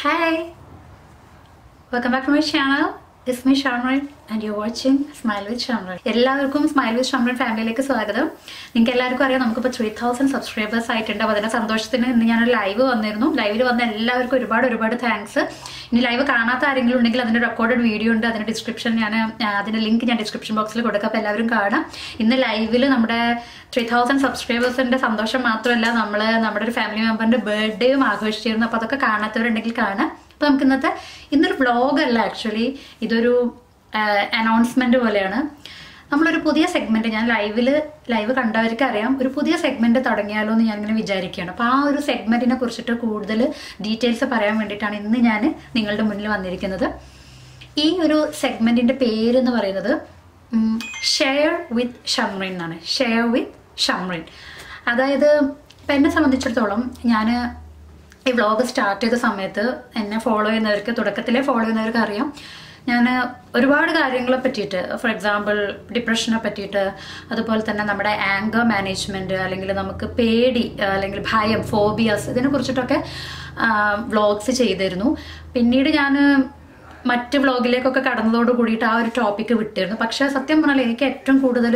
Hi, welcome back to my channel. It's me Shamran and you're watching Smile with Shamran. എല്ലാവർക്കും smile with Shamran ഫാമിലിയിലേക്ക് സ്വാഗതം നിങ്ങൾക്ക് എല്ലാവർക്കും അറിയാം നമുക്കിപ്പോൾ ത്രീ തൗസൻഡ് സബ്സ്ക്രൈബേഴ്സ് ആയിട്ടുണ്ട് അപ്പോൾ അതിൻ്റെ സന്തോഷത്തിന് ഇന്ന് ഞാനൊരു ലൈവ് വന്നിരുന്നു ലൈവിൽ വന്ന എല്ലാവർക്കും ഒരുപാട് ഒരുപാട് താങ്ക്സ് ഇനി ലൈവ് കാണാത്ത ആരെങ്കിലും ഉണ്ടെങ്കിൽ അതിൻ്റെ റെക്കോർഡഡ് വീഡിയോ ഉണ്ട് അതിൻ്റെ ഡിസ്ക്രിപ്ഷൻ ഞാൻ ആ, അതിൻ്റെ ലിങ്ക് ഞാൻ ഡിസ്ക്രിപ്ഷൻ ബോക്സിൽ കൊടുക്കാം അപ്പോൾ എല്ലാവരും കാണാം ഇന്ന് ലൈവിൽ നമ്മുടെ ത്രീ തൗസൻഡ് സബ്സ്ക്രൈബേഴ്സിൻ്റെ സന്തോഷം മാത്രമല്ല നമ്മൾ നമ്മുടെ ഒരു ഫാമിലി മെമ്പറിൻ്റെ ബർത്ത്ഡേയും ആഘോഷിച്ചിരുന്നു അപ്പോൾ അതൊക്കെ കാണാത്തവരുണ്ടെങ്കിൽ കാണാം അപ്പോൾ നമുക്ക് ഇന്നത്തെ ഇന്നൊരു വ്ളോഗ് അല്ല ആക്ച്വലി ഇതൊരു അനൗൺസ്മെന്റ് പോലെയാണ് നമ്മളൊരു പുതിയ സെഗ്മെന്റ് ഞാൻ ലൈവിൽ ലൈവ് കണ്ടവർക്ക് അറിയാം ഒരു പുതിയ സെഗ്മെന്റ് തുടങ്ങിയാലോ എന്ന് ഞാനിങ്ങനെ വിചാരിക്കുകയാണ് അപ്പോൾ ആ ഒരു സെഗ്മെന്റിനെ കുറിച്ചിട്ട് കൂടുതൽ ഡീറ്റെയിൽസ് പറയാൻ വേണ്ടിയിട്ടാണ് ഇന്ന് ഞാൻ നിങ്ങളുടെ മുന്നിൽ വന്നിരിക്കുന്നത് ഈ ഒരു സെഗ്മെന്റിന്റെ പേര് എന്ന് പറയുന്നത് ഷെയർ വിത്ത് ഷംറിൻ എന്നാണ് ഷെയർ വിത്ത് ഷംറിൻ അതായത് ഇപ്പം എന്നെ സംബന്ധിച്ചിടത്തോളം ഞാൻ ഈ വ്ളോഗ് സ്റ്റാർട്ട് ചെയ്ത സമയത്ത് എന്നെ ഫോളോ ചെയ്യുന്നവർക്ക് തുടക്കത്തിലെ ഫോളോ ചെയ്യുന്നവർക്ക് അറിയാം ഞാൻ ഒരുപാട് കാര്യങ്ങളെ പറ്റിയിട്ട് ഫോർ എക്സാമ്പിൾ ഡിപ്രഷനെ പറ്റിയിട്ട് അതുപോലെ തന്നെ നമ്മുടെ ആങ്കർ മാനേജ്മെന്റ് അല്ലെങ്കിൽ നമുക്ക് പേടി അല്ലെങ്കിൽ ഭയം ഫോബിയാസ് ഇതിനെ കുറിച്ചിട്ടൊക്കെ വ്ളോഗ്സ് ചെയ്തിരുന്നു പിന്നീട് ഞാൻ മറ്റ് വ്ളോഗിലേക്കൊക്കെ കടന്നതോട് കൂടിയിട്ട് ആ ഒരു ടോപ്പിക്ക് വിട്ടിരുന്നു പക്ഷേ സത്യം പറഞ്ഞാൽ എനിക്ക് ഏറ്റവും കൂടുതൽ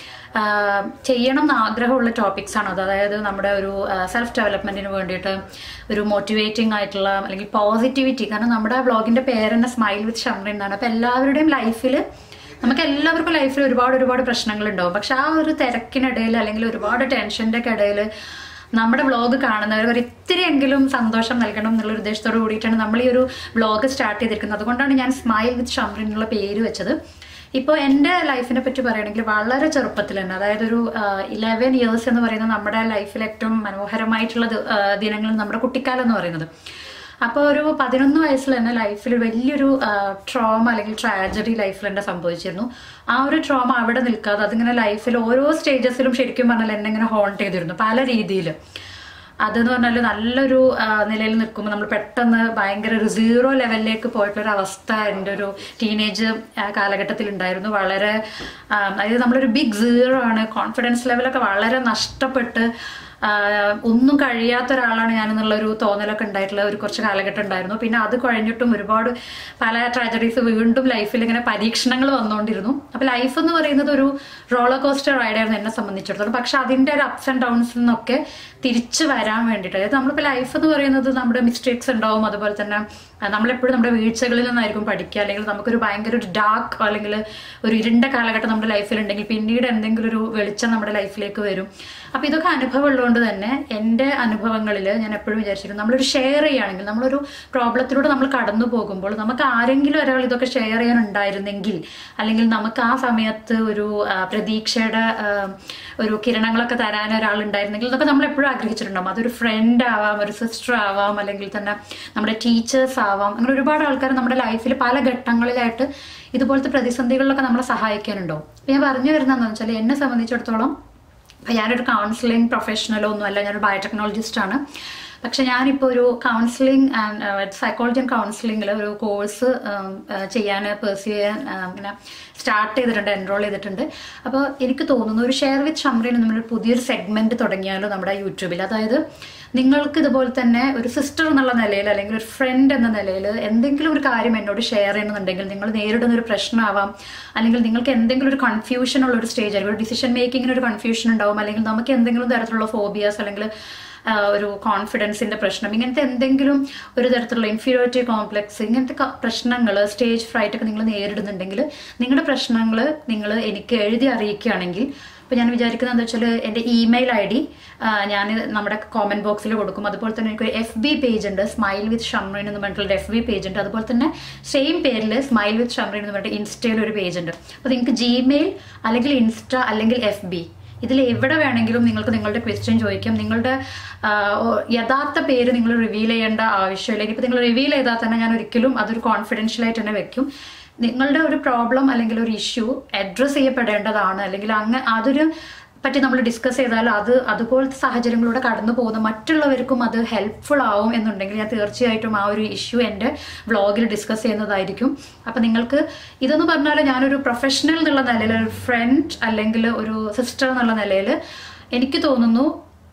ചെയ്യണം എന്ന് ആഗ്രഹമുള്ള ടോപ്പിക്സ് ആണ് അത് അതായത് നമ്മുടെ ഒരു സെൽഫ് ഡെവലപ്മെന്റിന് വേണ്ടിയിട്ട് ഒരു മോട്ടിവേറ്റിംഗ് ആയിട്ടുള്ള അല്ലെങ്കിൽ പോസിറ്റിവിറ്റി കാരണം നമ്മുടെ ബ്ലോഗിന്റെ പേര് തന്നെ സ്മൈൽ വിത്ത് ഷംറിൻ എന്നാണ് അപ്പൊ എല്ലാവരുടെയും ലൈഫിൽ നമുക്ക് എല്ലാവർക്കും ലൈഫിൽ ഒരുപാട് ഒരുപാട് പ്രശ്നങ്ങൾ ഉണ്ടാവും പക്ഷെ ആ ഒരു തിരക്കിനിടയിൽ അല്ലെങ്കിൽ ഒരുപാട് ടെൻഷന്റെ ഒക്കെ ഇടയിൽ നമ്മുടെ വ്ളോഗ് കാണുന്നവർ ഒരു ഇത്തിരിയെങ്കിലും സന്തോഷം നൽകണം എന്നുള്ള ഉദ്ദേശത്തോട് കൂടിയിട്ടാണ് നമ്മൾ ഈ ഒരു വ്ളോഗ് സ്റ്റാർട്ട് ചെയ്തിരിക്കുന്നത് അതുകൊണ്ടാണ് ഞാൻ സ്മൈൽ വിത്ത് ഷംറിൻ എന്നുള്ള പേര് വെച്ചത് ഇപ്പോൾ എൻ്റെ ലൈഫിനെ പറ്റി പറയുകയാണെങ്കിൽ വളരെ ചെറുപ്പത്തിൽ തന്നെ അതായത് ഒരു ഇലവൻ ഇയേഴ്സ് എന്ന് പറയുന്നത് നമ്മുടെ ലൈഫിൽ ഏറ്റവും മനോഹരമായിട്ടുള്ള ദി- ആ, ദിനങ്ങൾ നമ്മുടെ കുട്ടിക്കാലം എന്ന് പറയുന്നത് അപ്പോൾ ഒരു പതിനൊന്ന് വയസ്സിൽ തന്നെ ലൈഫിൽ വലിയൊരു ട്രോമ അല്ലെങ്കിൽ ട്രാജഡി ലൈഫിൽ എൻ്റെ സംഭവിച്ചിരുന്നു ആ ഒരു ട്രോമ അവിടെ നിൽക്കാതെ അതിങ്ങനെ ലൈഫിൽ ഓരോ സ്റ്റേജസിലും ശരിക്കും പറഞ്ഞാൽ എന്നെ ഇങ്ങനെ ഹോണ്ട് ചെയ്തിരുന്നു പല രീതിയിൽ അതെന്ന് പറഞ്ഞാൽ നല്ലൊരു ആ, നിലയിൽ നിൽക്കുമ്പോൾ നമ്മൾ പെട്ടെന്ന് ഭയങ്കര ഒരു സീറോ ലെവലിലേക്ക് പോയിട്ടുള്ള ഒരു അവസ്ഥ എൻ്റെ ഒരു ടീനേജ് കാലഘട്ടത്തിൽ ഉണ്ടായിരുന്നു വളരെ ആ, അതായത് നമ്മളൊരു ബിഗ് സീറോ ആണ് കോൺഫിഡൻസ് ലെവലൊക്കെ വളരെ നഷ്ടപ്പെട്ട് ആ, ഒന്നും കഴിയാത്ത ഒരാളാണ് ഞാൻ എന്നുള്ളൊരു തോന്നലൊക്കെ ഉണ്ടായിട്ടുള്ള ഒരു കുറച്ച് കാലഘട്ടം ഉണ്ടായിരുന്നു പിന്നെ അത് കഴിഞ്ഞിട്ടും ഒരുപാട് പല ട്രാജഡീസ് വീണ്ടും ലൈഫിൽ ഇങ്ങനെ പരീക്ഷണങ്ങൾ വന്നുകൊണ്ടിരുന്നു അപ്പൊ ലൈഫ് എന്ന് പറയുന്നത് ഒരു റോളർ കോസ്റ്റർ റൈഡായിരുന്നു എന്നെ സംബന്ധിച്ചിടത്തോളം പക്ഷെ അതിന്റെ ഒരു അപ്സ് ആൻഡ് ഡൗൺസിൽ നിന്നൊക്കെ തിരിച്ചു വരാൻ വേണ്ടിയിട്ട് അതായത് നമ്മളിപ്പോൾ ലൈഫ് എന്ന് പറയുന്നത് നമ്മുടെ മിസ്റ്റേക്സ് ഉണ്ടാവും അതുപോലെ തന്നെ ആ, നമ്മളെപ്പോഴും നമ്മുടെ വീഴ്ചകളിൽ നിന്നായിരിക്കും പഠിക്കുക അല്ലെങ്കിൽ നമുക്കൊരു ഭയങ്കര ഒരു ഡാർക്ക് അല്ലെങ്കിൽ ഒരു ഇരുണ്ട കാലഘട്ടം നമ്മുടെ ലൈഫിൽ ഉണ്ടെങ്കിൽ പിന്നീട് എന്തെങ്കിലും ഒരു വെളിച്ചം നമ്മുടെ ലൈഫിലേക്ക് വരും അപ്പൊ ഇതൊക്കെ അനുഭവം ഉള്ളതുകൊണ്ട് തന്നെ എൻ്റെ അനുഭവങ്ങളിൽ ഞാൻ എപ്പോഴും വിചാരിച്ചിരുന്നു നമ്മളൊരു ഷെയർ ചെയ്യുകയാണെങ്കിൽ നമ്മളൊരു പ്രോബ്ലത്തിലൂടെ നമ്മൾ കടന്നു പോകുമ്പോൾ നമുക്ക് ആരെങ്കിലും ഒരാൾ ഇതൊക്കെ ഷെയർ ചെയ്യാൻ ഉണ്ടായിരുന്നെങ്കിൽ അല്ലെങ്കിൽ നമുക്ക് ആ സമയത്ത് ഒരു ആ, പ്രതീക്ഷയുടെ ആ, ഒരു കിരണങ്ങളൊക്കെ തരാൻ ഒരാൾ ഉണ്ടായിരുന്നെങ്കിൽ ഇതൊക്കെ നമ്മൾ എപ്പോഴും ആഗ്രഹിച്ചിട്ടുണ്ടാവും അതൊരു ഫ്രണ്ട് ആവാം ഒരു സിസ്റ്റർ ആവാം അല്ലെങ്കിൽ തന്നെ നമ്മുടെ ടീച്ചേഴ്സ് ആവാം അങ്ങനെ ഒരുപാട് ആൾക്കാർ നമ്മുടെ ലൈഫിൽ പല ഘട്ടങ്ങളിലായിട്ട് ഇതുപോലത്തെ പ്രതിസന്ധികളിലൊക്കെ നമ്മളെ സഹായിക്കാനുണ്ടാവും അപ്പൊ ഞാൻ പറഞ്ഞു വരുന്നതെന്ന് വെച്ചാൽ എന്നെ സംബന്ധിച്ചിടത്തോളം അപ്പൊ ഞാനൊരു കൗൺസിലിംഗ് പ്രൊഫഷണലോ ഒന്നുമല്ല ഞാനൊരു ബയോടെക്നോളജിസ്റ്റ് ആണ് പക്ഷെ ഞാനിപ്പോൾ ഒരു കൗൺസിലിംഗ് ആൻഡ് സൈക്കോളജി ആൻഡ് കൗൺസിലിംഗിൽ ഒരു കോഴ്സ് ചെയ്യാൻ പെർസ്യൂ ചെയ്യാൻ ആ, ഇങ്ങനെ സ്റ്റാർട്ട് ചെയ്തിട്ടുണ്ട് എൻറോൾ ചെയ്തിട്ടുണ്ട് അപ്പോൾ എനിക്ക് തോന്നുന്നു ഒരു ഷെയർ വിത്ത് ഷംറിന് നമ്മളൊരു പുതിയൊരു സെഗ്മെന്റ് തുടങ്ങിയാലോ നമ്മുടെ യൂട്യൂബിൽ അതായത് നിങ്ങൾക്ക് ഇതുപോലെ തന്നെ ഒരു സിസ്റ്റർ എന്നുള്ള നിലയിൽ അല്ലെങ്കിൽ ഒരു ഫ്രണ്ട് എന്ന നിലയിൽ എന്തെങ്കിലും ഒരു കാര്യം എന്നോട് ഷെയർ ചെയ്യണമെന്നുണ്ടെങ്കിൽ നിങ്ങൾ നേരിടുന്ന ഒരു പ്രശ്നമാവാം അല്ലെങ്കിൽ നിങ്ങൾക്ക് എന്തെങ്കിലും ഒരു കൺഫ്യൂഷൻ ഉള്ള ഒരു സ്റ്റേജ് ആയിരിക്കും ഒരു ഡിസിഷൻ മേക്കിങ്ങിന് ഒരു കൺഫ്യൂഷൻ ഉണ്ടാവും അല്ലെങ്കിൽ നമുക്ക് എന്തെങ്കിലും തരത്തിലുള്ള ഫോബിയാസ് അല്ലെങ്കിൽ ആ, ഒരു കോൺഫിഡൻസിന്റെ പ്രശ്നം ഇങ്ങനത്തെ എന്തെങ്കിലും ഒരു തരത്തിലുള്ള ഇൻഫീരിയോറിറ്റി കോംപ്ലക്സ് ഇങ്ങനത്തെ പ്രശ്നങ്ങൾ സ്റ്റേജ് ഫ്രൈറ്റ് ഒക്കെ നിങ്ങൾ നേരിടുന്നുണ്ടെങ്കിൽ നിങ്ങളുടെ പ്രശ്നങ്ങൾ നിങ്ങൾ എനിക്ക് എഴുതി അറിയിക്കുകയാണെങ്കിൽ അപ്പോൾ ഞാൻ വിചാരിക്കുന്നത് എന്താ വെച്ചാൽ എൻ്റെ ഇമെയിൽ ഐ ഡി ഞാൻ നമ്മുടെ കോമന്റ് ബോക്സിൽ കൊടുക്കും അതുപോലെ തന്നെ എനിക്ക് എഫ് ബി പേജ് ഉണ്ട് സ്മൈൽ വിത്ത് ഷംറിൻ എന്ന് പറഞ്ഞിട്ടുള്ള എഫ് ബി പേജ് ഉണ്ട് അതുപോലെ തന്നെ സെയിം പേരിൽ സ്മൈൽ വിത്ത് ഷംറിൻ എന്ന് പറഞ്ഞിട്ട് ഇൻസ്റ്റയിൽ ഒരു പേജ് ഉണ്ട് അപ്പോൾ നിങ്ങൾക്ക് ജിമെയിൽ അല്ലെങ്കിൽ ഇൻസ്റ്റ അല്ലെങ്കിൽ എഫ് ബി ഇതിൽ എവിടെ വേണമെങ്കിലും നിങ്ങൾക്ക് നിങ്ങളുടെ ക്വസ്റ്റ്യൻ ചോദിക്കാം നിങ്ങളുടെ ആ, ഓ- യഥാർത്ഥ പേര് നിങ്ങൾ റിവീൽ ചെയ്യേണ്ട ആവശ്യമില്ല ഇനിയിപ്പോൾ നിങ്ങൾ റിവീൽ ചെയ്താൽ തന്നെ ഞാൻ ഒരിക്കലും അതൊരു കോൺഫിഡൻഷ്യൽ ആയിട്ട് തന്നെ വെക്കും നിങ്ങളുടെ ഒരു പ്രോബ്ലം അല്ലെങ്കിൽ ഒരു ഇഷ്യൂ അഡ്രസ്സ് ചെയ്യപ്പെടേണ്ടതാണ് അല്ലെങ്കിൽ അങ്ങ് അതൊരു പറ്റി നമ്മൾ ഡിസ്കസ് ചെയ്താൽ അത് അതുപോലത്തെ സാഹചര്യങ്ങളിലൂടെ കടന്നു പോകുന്ന മറ്റുള്ളവർക്കും അത് ഹെൽപ്ഫുൾ ആവും എന്നുണ്ടെങ്കിൽ ഞാൻ തീർച്ചയായിട്ടും ആ ഒരു ഇഷ്യൂ എൻ്റെ വ്ളോഗിൽ ഡിസ്കസ് ചെയ്യുന്നതായിരിക്കും അപ്പം നിങ്ങൾക്ക് ഇതെന്ന് പറഞ്ഞാൽ ഞാനൊരു പ്രൊഫഷണൽ എന്നുള്ള നിലയിൽ ഒരു ഫ്രണ്ട് അല്ലെങ്കിൽ ഒരു സിസ്റ്റർ എന്നുള്ള നിലയിൽ എനിക്ക് തോന്നുന്നു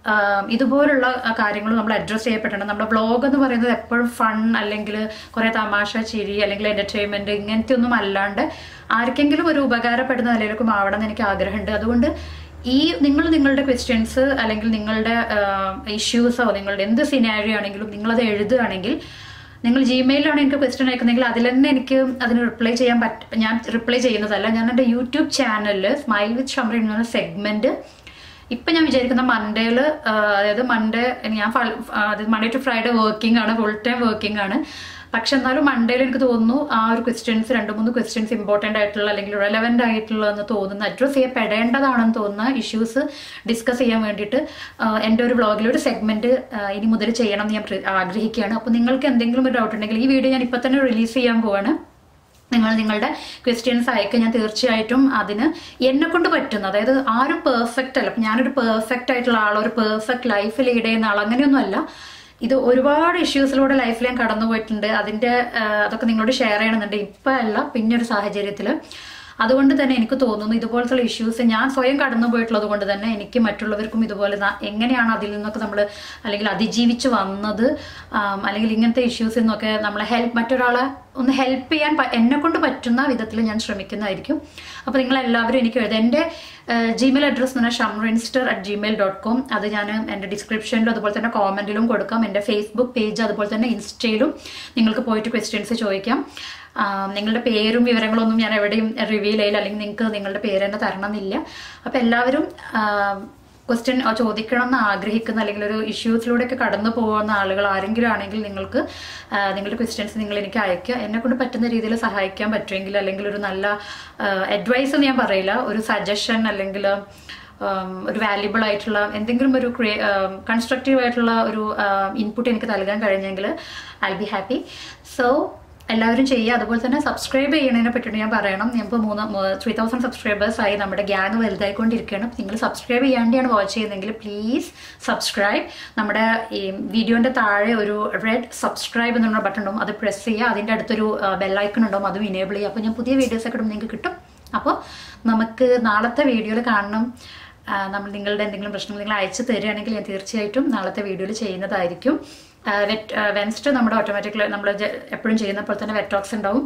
ആം, ഇതുപോലുള്ള കാര്യങ്ങൾ നമ്മൾ അഡ്രസ്സ് ചെയ്യപ്പെട്ടിട്ടുണ്ട് നമ്മുടെ ബ്ലോഗ് എന്ന് പറയുന്നത് എപ്പോഴും ഫൺ അല്ലെങ്കിൽ കുറേ തമാശ ചിരി അല്ലെങ്കിൽ എൻ്റർടൈൻമെൻറ്റ് ഇങ്ങനത്തെ ഒന്നും അല്ലാണ്ട് ആർക്കെങ്കിലും ഒരു ഉപകാരപ്പെടുന്ന നിലയിലേക്കും ആവണം എന്ന് എനിക്ക് ആഗ്രഹമുണ്ട് അതുകൊണ്ട് ഈ നിങ്ങൾ നിങ്ങളുടെ ക്വസ്റ്റ്യൻസ് അല്ലെങ്കിൽ നിങ്ങളുടെ ഇഷ്യൂസോ നിങ്ങളുടെ എന്ത് സിനാരിയോ ആണെങ്കിലും നിങ്ങളത് എഴുതുകയാണെങ്കിൽ നിങ്ങൾ ജിമെയിലാണ് എനിക്ക് ക്വസ്റ്റ്യൻ അയക്കുന്നെങ്കിൽ അതിൽ തന്നെ എനിക്ക് അതിന് റിപ്ലൈ ചെയ്യാൻ പറ്റും ഞാൻ റിപ്ലൈ ചെയ്യുന്നതല്ല ഞാൻ എൻ്റെ യൂട്യൂബ് ചാനലിൽ സ്മൈൽ വിത്ത് ഷംറി എന്ന സെഗ്മെന്റ് ഇപ്പൊ ഞാൻ വിചാരിക്കുന്ന മൺഡേയിൽ അതായത് മൺഡേ ഞാൻ മൺഡേ ടു ഫ്രൈഡേ വർക്കിംഗ് ആണ് ഫുൾ ടൈം വർക്കിംഗ് ആണ് പക്ഷെ എന്നാലും മൺഡേയിൽ എനിക്ക് തോന്നുന്നു ആ ഒരു ക്വസ്റ്റ്യൻസ് രണ്ട് മൂന്ന് ക്വസ്റ്റ്യൻസ് ഇമ്പോർട്ടൻ്റ് ആയിട്ടുള്ള അല്ലെങ്കിൽ റെലവെൻ്റ് ആയിട്ടുള്ളതെന്ന് തോന്നുന്ന അഡ്രസ്സ് ചെയ്യപ്പെടേണ്ടതാണെന്ന് തോന്നുന്ന ഇഷ്യൂസ് ഡിസ്കസ് ചെയ്യാൻ വേണ്ടിയിട്ട് ആ, എൻ്റെ ഒരു വ്ളോഗിൽ ഒരു സെഗ്മെന്റ് ഇനി മുതൽ ചെയ്യണം എന്ന് ഞാൻ പ്ര- ആഗ്രഹിക്കുകയാണ് അപ്പോൾ നിങ്ങൾക്ക് എന്തെങ്കിലും ഒരു ഡൗട്ട് ഉണ്ടെങ്കിൽ ഈ വീഡിയോ ഞാൻ ഇപ്പം തന്നെ റിലീസ് ചെയ്യാൻ പോവാണ് നിങ്ങൾ നിങ്ങളുടെ ക്വസ്റ്റ്യൻസ് അയക്കുക ഞാൻ തീർച്ചയായിട്ടും അതിന് എന്നെ കൊണ്ട് പറ്റുന്ന അതായത് ആരും പെർഫെക്റ്റ് അല്ല ഇപ്പം ഞാനൊരു പെർഫെക്റ്റ് ആയിട്ടുള്ള ആൾ ഒരു പെർഫെക്റ്റ് ലൈഫ് ലീഡ് ചെയ്യുന്ന ആൾ അങ്ങനെയൊന്നുമല്ല ഇത് ഒരുപാട് ഇഷ്യൂസിലൂടെ ലൈഫിൽ ഞാൻ കടന്നു പോയിട്ടുണ്ട് അതിന്റെ ആ, അതൊക്കെ നിങ്ങളോട് ഷെയർ ചെയ്യണമെന്നുണ്ട് ഇപ്പം അല്ല പിന്നെ ഒരു സാഹചര്യത്തിൽ അതുകൊണ്ട് തന്നെ എനിക്ക് തോന്നുന്നു ഇതുപോലത്തെ ഇഷ്യൂസ് ഞാൻ സ്വയം കടന്നു പോയിട്ടുള്ളത് കൊണ്ട് തന്നെ എനിക്ക് മറ്റുള്ളവർക്കും ഇതുപോലെ ന- എങ്ങനെയാണ് അതിൽ നിന്നൊക്കെ നമ്മൾ അല്ലെങ്കിൽ അതിജീവിച്ച് വന്നത് ആം, അല്ലെങ്കിൽ ഇങ്ങനത്തെ ഇഷ്യൂസിൽ നിന്നൊക്കെ നമ്മളെ ഹെൽപ്പ് മറ്റൊരാളെ ഒന്ന് ഹെൽപ്പ് ചെയ്യാൻ പ- എന്നെ കൊണ്ട് പറ്റുന്ന വിധത്തിൽ ഞാൻ ശ്രമിക്കുന്നതായിരിക്കും അപ്പോൾ നിങ്ങൾ എല്ലാവരും എനിക്ക് എഴുതുക എൻ്റെ ജിമെയിൽ അഡ്രസ്സ് എന്ന് പറഞ്ഞാൽ ഷംറിൻസ്റ്റർ അറ്റ് ജിമെയിൽ ഡോട്ട് കോം അത് ഞാൻ എൻ്റെ ഡിസ്ക്രിപ്ഷനിലും അതുപോലെ തന്നെ കോമൻറ്റിലും കൊടുക്കാം എൻ്റെ ഫേസ്ബുക്ക് പേജ് അതുപോലെ തന്നെ ഇൻസ്റ്റയിലും നിങ്ങൾക്ക് പോയിട്ട് ക്വസ്റ്റ്യൻസ് ചോദിക്കാം ആ, നിങ്ങളുടെ പേരും വിവരങ്ങളൊന്നും ഞാൻ എവിടെയും റിവീൽ ചെയ്യില്ല അല്ലെങ്കിൽ നിങ്ങൾക്ക് നിങ്ങളുടെ പേര് തന്നെ തരണം എന്നില്ല അപ്പം എല്ലാവരും ക്വസ്റ്റ്യൻ ചോദിക്കണം എന്ന് ആഗ്രഹിക്കുന്ന അല്ലെങ്കിൽ ഒരു ഇഷ്യൂസിലൂടെയൊക്കെ കടന്നു പോകുന്ന ആളുകൾ ആരെങ്കിലും ആണെങ്കിൽ നിങ്ങൾക്ക് ആ, നിങ്ങളുടെ ക്വസ്റ്റ്യൻസ് നിങ്ങൾ എനിക്ക് അയക്കുക എന്നെ കൊണ്ട് പറ്റുന്ന രീതിയിൽ സഹായിക്കാൻ പറ്റുമെങ്കിൽ അല്ലെങ്കിൽ ഒരു നല്ല അഡ്വൈസ് എന്ന് ഞാൻ പറയില്ല ഒരു സജഷൻ അല്ലെങ്കിൽ ഉം, ഒരു വാല്യുബിൾ ആയിട്ടുള്ള എന്തെങ്കിലും ഒരു കൺസ്ട്രക്റ്റീവ് ആയിട്ടുള്ള ഒരു ഇൻപുട്ട് എനിക്ക് നൽകാൻ കഴിഞ്ഞെങ്കിൽ ഐ ബി ഹാപ്പി സോ എല്ലാവരും ചെയ്യുക അതുപോലെ തന്നെ സബ്സ്ക്രൈബ് ചെയ്യുന്നതിനെ പറ്റിയിട്ട് ഞാൻ പറയണം ഇപ്പോൾ മൂന്ന് ത്രീ തൗസൻഡ് സബ്സ്ക്രൈബേഴ്സ് ആയി നമ്മുടെ ഗ്യാങ് വലുതായിക്കൊണ്ടിരിക്കുകയാണ് നിങ്ങൾ സബ്സ്ക്രൈബ് ചെയ്യാണ്ടിയാണ് വാച്ച് ചെയ്യുന്നതെങ്കിൽ പ്ലീസ് സബ്സ്ക്രൈബ് നമ്മുടെ ഈ വീഡിയോന്റെ താഴെ ഒരു റെഡ് സബ്സ്ക്രൈബ് എന്നുള്ള ബട്ടൺ ഉണ്ടാവും അത് പ്രസ് ചെയ്യുക അതിൻ്റെ അടുത്തൊരു ബെല്ലൈക്കൺ ഉണ്ടാവും അതും ഇനേബിൾ ചെയ്യുക അപ്പോൾ ഞാൻ പുതിയ വീഡിയോസ് ഒക്കെ ഇടുമ്പോൾ നിങ്ങൾക്ക് കിട്ടും അപ്പോൾ നമുക്ക് നാളത്തെ വീഡിയോയിൽ കാണണം ആ, നമ്മൾ നിങ്ങളുടെ എന്തെങ്കിലും പ്രശ്നങ്ങൾ നിങ്ങൾ അയച്ചു തരികയാണെങ്കിൽ ഞാൻ തീർച്ചയായിട്ടും നാളത്തെ വീഡിയോയിൽ ചെയ്യുന്നതായിരിക്കും വെറ്റ് വെൻസ്റ്റ് നമ്മുടെ ഓട്ടോമാറ്റിക്കലി നമ്മൾ എപ്പോഴും ചെയ്യുന്ന പോലെ തന്നെ വെറ്റോക്സ് ഉണ്ടാവും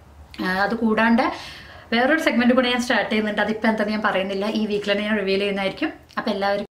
ആ, അത് കൂടാണ്ട് വേറൊരു സെഗ്മെന്റ് കൂടെ ഞാൻ സ്റ്റാർട്ട് ചെയ്യുന്നുണ്ട് അതിപ്പോൾ എന്താ ഞാൻ പറയുന്നില്ല ഈ വീക്കിൽ തന്നെ ഞാൻ റിവീൽ ചെയ്യുന്നതായിരിക്കും അപ്പോൾ എല്ലാവരും